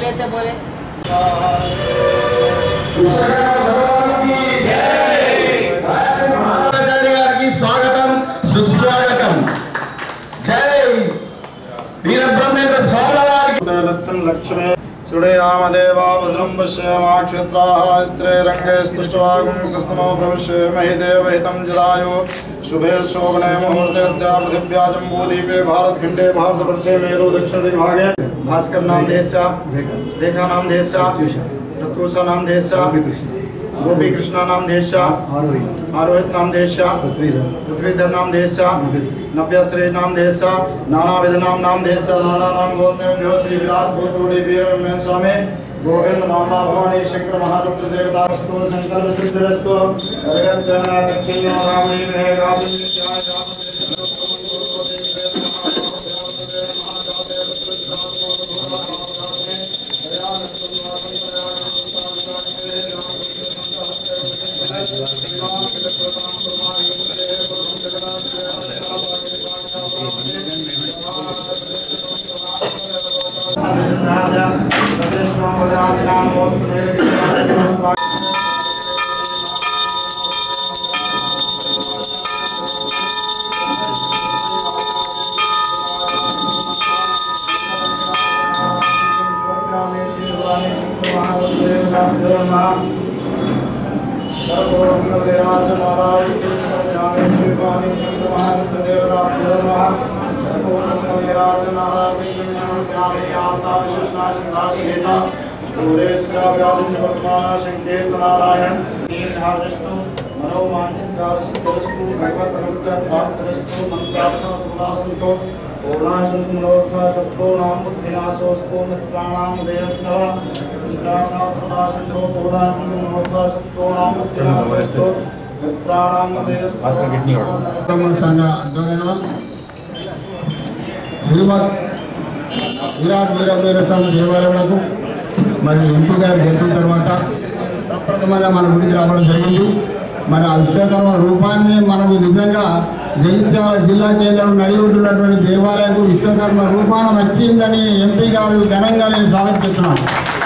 అయితే పోలే మహారాజాని గారికి స్వాగతం సుస్వాగతం జై వీరబ్రహ్మేంద్ర స్వాముల వారికి దత్తం లక్ష్మే సుడయామదేవా భద్రం పశ్యమాక్షత్రాः స్త్రే రంగే స్పృష్టవాగుం సస్తమో ప్రవిశ్య మహిదేవహితం జలాయో శుభే శోభనే ముహూర్తే అద్యా పృथिव्या जम्बूदीपे भारतखण्डे भारतवर्षे मेरु दक्षिणदिग्भागे भास्कर नाम देशस्य रेखा नाम देशस्य तत्तुषा नाम देशस्य गोपी कृष्णा नाम देशस्य आरोहित नाम देशस्य पृथ्वीधर नाम देशस्य नव्यश्री नाम देशस्य नानाविध नाम नाम देशस्य नाना नाम गोत्रेभ्यो श्री विराट गोत्रोड़ी वीर स्वामी गोविंद मामा भवानी शंकर महारुद्र देवतास्तु संकल्प सिद्धिरस्तु जगत दक्षिणो रामणी में गावी సంకీర్తనారాయణ మనోవాంఛితారస్తు భగవత్ అనుగ్రహ ప్రాప్తిరస్తు మంత్రార్థ సులాసంతో పూర్ణాశంతు మనోర్థ సత్వో నామ బుద్ధినాశోస్తు మిత్రాణాం ఉదయస్తవ పుష్టార్థ సులాసంతో పూర్ణాశంతు మనోర్థ సత్వో నామ బుద్ధినాశోస్తు మిత్రాణాం ఉదయస్తవ బ్రహ్మ సంఘ ఆధ్వర్యంలో తిరుమల విరాట్ వీరభైర సంఘ దేవాలయాలకు మరి ఎంపీ గారు గెలిచిన తర్వాత ప్రప్రథమంగా మన గుడికి రావడం జరిగింది మరి ఆ విశ్వకర్మ రూపాన్ని మనకు నిజంగా జగిత్యాల జిల్లా కేంద్రం నడిగొట్టున్నటువంటి దేవాలయంకు విశ్వకర్మ రూపాన్ని వచ్చిందని ఎంపీ గారు ఘనంగా నేను స్వాగతిస్తున్నాను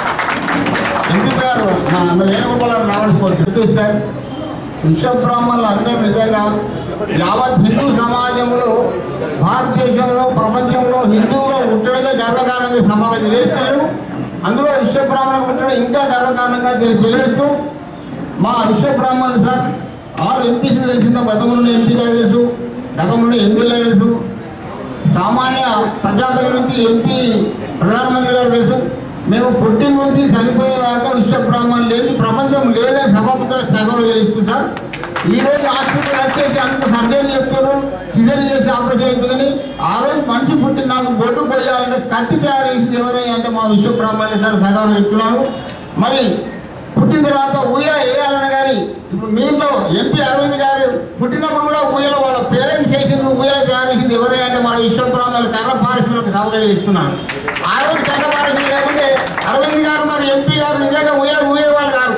ఎంపీ గారు నా వేణుగోపాలను రావాల్సి సార్ విశ్వ బ్రాహ్మణులు అందరూ నిజంగా యావత్ హిందూ సమాజంలో భారతదేశంలో ప్రపంచంలో హిందువుగా పుట్టడమే గర్వకారణంగా సమాజం చేస్తారు అందులో విశ్వ బ్రాహ్మణులు పుట్టడం ఇంకా గర్వకారణంగా తెలి- తెలియజేస్తూ మా విశ్వ బ్రాహ్మణులు సార్ ఆరు ఎంపీసీలు తెలిసిందో గతంలో ఎంపీ గారు తెలుసు గతంలో ఎమ్మెల్యే తెలుసు సామాన్య ప్రజాపతి నుంచి ఎంపీ ప్రధానమంత్రి గారు తెలుసు మేము పుట్టిన నుంచి చనిపోయేదాకా విశ్వ బ్రాహ్మణులు లేదు ప్రపంచం లేదని సభాపతి సగంలో చేయిస్తూ సార్ ఈ రోజు హాస్పిటల్ వచ్చేసి అంత సర్జరీ చేస్తారు సిజరీ చేసి ఆపరేషన్ అవుతుందని ఆ రోజు మనిషి పుట్టిన నాకు బొడ్డు పోయాలంటే కత్తి తయారు చేసింది ఎవరే అంటే మా విశ్వ బ్రాహ్మణులు సార్ సగంలో చెప్తున్నాను మరి పుట్టిన తర్వాత ఊయల వేయాలన్న కానీ ఇప్పుడు మీ ఇంట్లో ఎంపీ అరవింద్ గారు పుట్టినప్పుడు కూడా ఊయల వాళ్ళ పేరెంట్స్ చేసింది ఊయల తయారు చేసింది ఎవరే అంటే మన విశ్వబ్రాహ్మణులు కర్ర పారిశ్రమకు సౌకర్యం ఇస్తున్నాను ఆ రోజు కర్ర పారిశ్రమ లేకుంటే అరవింద్ గారు మరి ఎంపీ గారు నిజంగా ఊయల ఊయేవాళ్ళు కాదు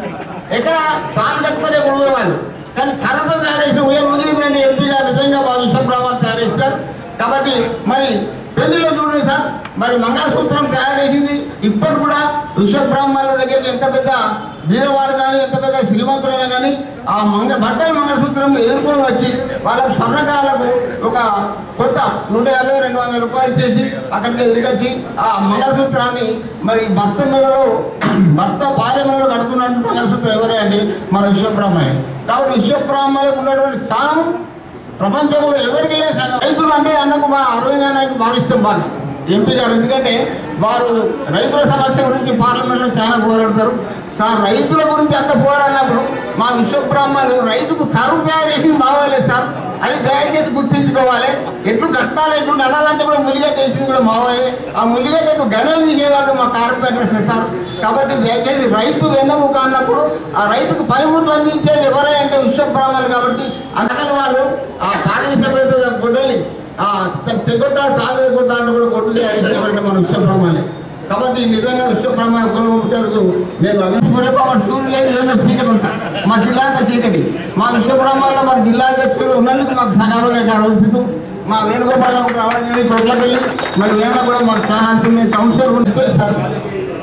ఎక్కడ తాను కట్టుకునే ఊయేవాళ్ళు కానీ కర్రతో తయారు చేసిన ఊయల ఊదిరిపోయిన ఎంపీ గారు నిజంగా మా విశ్వబ్రాహ్మణులు తయారు చేస్తారు కాబట్టి మరి పెళ్లిలో చూడండి సార్ మరి మంగళసూత్రం తయారు చేసింది ఇప్పుడు కూడా విశ్వబ్రాహ్మణుల దగ్గరికి ఎంత పెద్ద బీదవాడు కానీ ఎంత పెద్ద శ్రీమంతుడైనా కానీ ఆ మంగ బట్టల మంగళసూత్రం ఎదుర్కొని వచ్చి వాళ్ళకు స్వర్ణకాలకు ఒక కొత్త నూట యాభై రెండు వందల రూపాయలు చేసి అక్కడికి ఎదురుకొచ్చి ఆ మంగళసూత్రాన్ని మరి భర్త మెడలో భర్త భార్య మెడలో కడుతున్నట్టు మంగళసూత్రం ఎవరే అండి మన విశ్వబ్రాహ్మణ్యం కాబట్టి విశ్వబ్రాహ్మణులకు ఉన్నటువంటి స్థానం ప్రపంచంలో ఎవరికి లేదు సగం. రైతులు అంటే అన్నకు మా అరవింద్ అన్నకు బాగా ఇష్టం బాగా ఎంపీ గారు ఎందుకంటే వారు రైతుల సమస్య గురించి పార్లమెంట్లో చాలా పోరాడతారు సార్ రైతుల గురించి అంత పోరాడినప్పుడు మా విశ్వబ్రహ్మలు రైతుకు కరువు తయారు చేసింది మావలేదు సార్ అది దయచేసి గుర్తించుకోవాలి ఎట్లు కష్టాలు ఎట్లు నడాలంటే కూడా ములిగడ్డ వేసింది కూడా మావలే ఆ ములిగడ్డకు గణం తీసేవాళ్ళు మా కార్పొరేటర్స్ సార్ కాబట్టి దయచేసి రైతు వెన్నముక అన్నప్పుడు ఆ రైతుకు పనిముట్లు అందించేది ఎవరే అంటే విశ్వబ్రాహ్మణులు కాబట్టి అందుకని వాళ్ళు ఆ కాళేశ్వర గొడ్డలి ఆ తెగొట్ట తాగలే కొట్ట అంటే కూడా గొడ్డలి అయిపోయిందంటే మన విశ్వబ్రాహ్మణులే కాబట్టి నిజంగా విశ్వబ్రహ్మ కులం నేను అభిస్మరణ సూర్యుడు లేదు ఏదో చీకటి ఉంటా మా జిల్లా అంతా చీకటి మా విశ్వబ్రహ్మలో మరి జిల్లా అధ్యక్షుడు ఉన్నందుకు మాకు సగాలు లేక అడుగుతూ మా వేణుగోపాలం రావడం కానీ చోట్లకి వెళ్ళి మరి వేళ కూడా మాకు చాలా మేము కౌన్సిలర్ ఉంటే సార్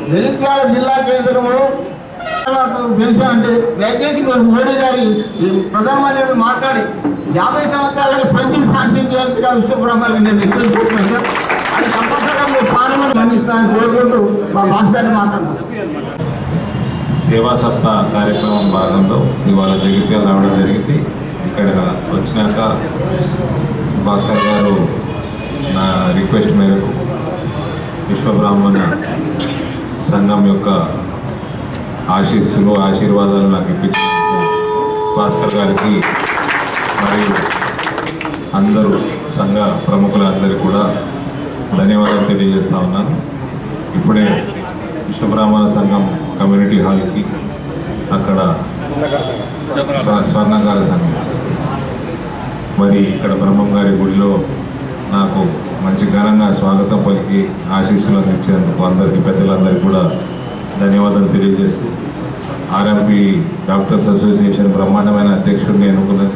జగిత్యాల జిల్లా కేంద్రంలో పెన్షన్ అంటే దయచేసి మీరు మోడీ గారి ఈ ప్రధానమంత్రి మాట్లాడి యాభై సంవత్సరాలకు పెన్షన్ శాంక్షన్ చేయాలిగా విశ్వబ్రహ్మాన్ని నేను రిక్వెస్ట్ చేస్తున్నాను సార్ అది కంపల్సరీగా మీరు పార్లమెంట్ అందించాలని కోరుకుంటూ మా బాస్ గారిని మాట్లాడతాను సేవా సప్తాహ కార్యక్రమం భాగంలో ఇవాళ జగిత్యాల రావడం జరిగింది ఇక్కడ వచ్చినాక భాస్కర్ గారు నా రిక్వెస్ట్ మేరకు విశ్వబ్రాహ్మణ సంఘం యొక్క ఆశీస్సులు ఆశీర్వాదాలు నాకు ఇప్పించినందుకు భాస్కర్ గారికి మరియు అందరూ సంఘ ప్రముఖులందరికీ కూడా ధన్యవాదాలు తెలియజేస్తా ఉన్నాను ఇప్పుడే విశ్వబ్రాహ్మణ సంఘం కమ్యూనిటీ హాల్కి అక్కడ స్వ- స్వర్ణకార సంఘం మరి ఇక్కడ బ్రహ్మం గారి గుడిలో నాకు మంచి ఘనంగా స్వాగతం పలికి ఆశీస్సులు అందించేందుకు అందరికీ పెద్దలందరికీ కూడా ధన్యవాదాలు తెలియజేస్తూ ఆర్ఎంపి డాక్టర్స్ అసోసియేషన్ బ్రహ్మాండమైన అధ్యక్షుడిని ఎన్నుకున్నది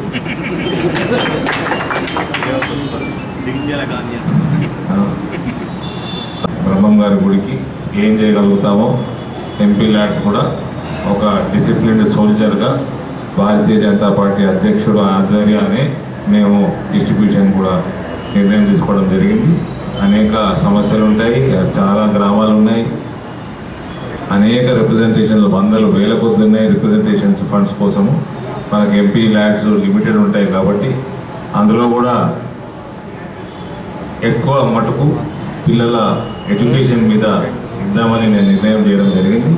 ఆ, బ్రహ్మం గారి గుడికి ఏం చేయగలుగుతామో ఎంపీ ల్యాడ్స్ కూడా ఒక డిసిప్లిన్డ్ సోల్జర్గా భారతీయ జనతా పార్టీ అధ్యక్షుడు ఆధ్వర్యాన్ని మేము డిస్ట్రిబ్యూషన్ కూడా నిర్ణయం తీసుకోవడం జరిగింది అనేక సమస్యలు ఉంటాయి చాలా గ్రామాలు ఉన్నాయి అనేక రిప్రజెంటేషన్లు వందలు వేల కొద్ది ఉన్నాయి రిప్రజెంటేషన్స్ ఫండ్స్ కోసము మనకి ఎంపీ ల్యాడ్స్ లిమిటెడ్ ఉంటాయి కాబట్టి అందులో కూడా ఎక్కువ మటుకు పిల్లల ఎడ్యుకేషన్ మీద ఇద్దామని నేను నిర్ణయం చేయడం జరిగింది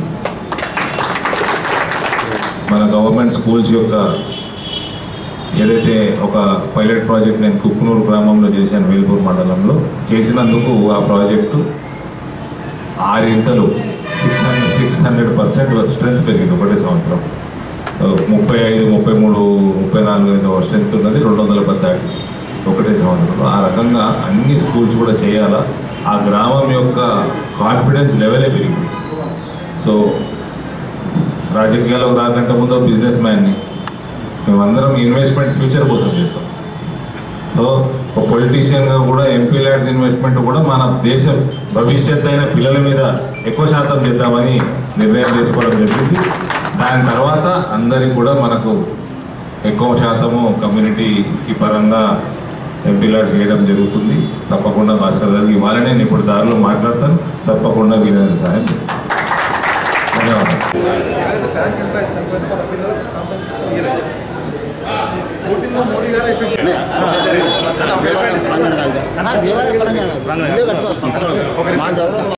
మన గవర్నమెంట్ స్కూల్స్ యొక్క ఏదైతే ఒక పైలట్ ప్రాజెక్ట్ నేను కుక్కునూరు గ్రామంలో చేశాను వేల్పూర్ మండలంలో చేసినందుకు ఆ ప్రాజెక్టు ఆరింతలు six hundred six hundred percent strength పెరిగింది ఒకటే సంవత్సరం ఆ, ముప్పై ఐదు ముప్పై మూడు ముప్పై నాలుగు ఐదు స్ట్రెంత్ ఉన్నది రెండు వందల పద్దాకి ఒకటే సంవత్సరంలో ఆ రకంగా అన్ని స్కూల్స్ కూడా చేయాలా ఆ గ్రామం యొక్క కాన్ఫిడెన్స్ లెవెలే పెరిగింది సో రాజకీయాలకు రాకంటే ముందు బిజినెస్ మ్యాన్ని మేమందరం ఇన్వెస్ట్మెంట్ ఫ్యూచర్ కోసం చేస్తాం సో ఒక పొలిటీషియన్గా కూడా ఎంపీ ల్యాడ్స్ ఇన్వెస్ట్మెంట్ కూడా మన దేశ భవిష్యత్ అయిన పిల్లల మీద ఎక్కువ శాతం చేద్దామని నిర్ణయం చేసుకోవడం జరిగింది దాని తర్వాత అందరికి కూడా మనకు ఎక్కువ శాతము కమ్యూనిటీకి పరంగా ఎంపీ ల్యాడ్స్ చేయడం జరుగుతుంది తప్పకుండా భాస్కర్ గారికి ఇవ్వాలని నేను ఇప్పుడు దారిలో మాట్లాడతాను తప్పకుండా వీలైన సహాయం చేస్తాను ధన్యవాదాలు దేవాలయ పరంగా కాదు. ఇల్లు కట్టుకోవచ్చు. మా గౌరవం